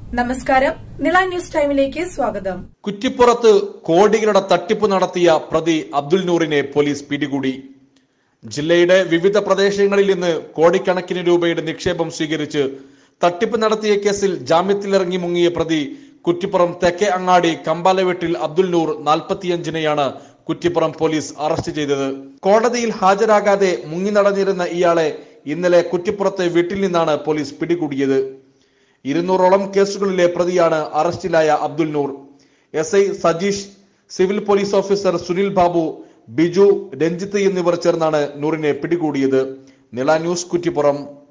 നമസ്കാരം നിള ന്യൂസ് ടൈമിലേക്ക് സ്വാഗതം കുറ്റിപ്പുറത്ത് കോടികളുടെ തട്ടിപ്പ് നടത്തിയ പ്രതി അബ്ദുൽ നൂറിനെ പോലീസ് പിടികൂടി ജില്ലയുടെ വിവിധ പ്രദേശങ്ങളിൽ നിന്ന് കോടിക്കണക്കിന് രൂപയുടെ നിക്ഷേപം സ്വീകരിച്ച് തട്ടിപ്പ് നടത്തിയ കേസിൽ ജാമ്യത്തിലിറങ്ങി മുങ്ങിയ പ്രതി കുറ്റിപ്പുറം തെക്കേ അങ്ങാടി കമ്പാലവെട്ടിൽ അബ്ദുൽ നൂർ നാൽപ്പത്തിയഞ്ചിനെയാണ് കുറ്റിപ്പുറം പോലീസ് അറസ്റ്റ് ചെയ്തത് കോടതിയിൽ ഹാജരാകാതെ മുങ്ങി നടന്നിരുന്ന ഇയാളെ ഇന്നലെ കുറ്റിപ്പുറത്തെ വീട്ടിൽ നിന്നാണ് പോലീസ് പിടികൂടിയത് ഇരുന്നൂറോളം കേസുകളിലെ പ്രതിയാണ് അറസ്റ്റിലായ Abdul Noor S I Sajeesh civil police officer Sunil Babu Biju Ranjith എന്നിവർ ചേർന്നാണ് നൂറിനെ പിടികൂടിയത് നിള ന്യൂസ് കുറ്റിപ്പുറം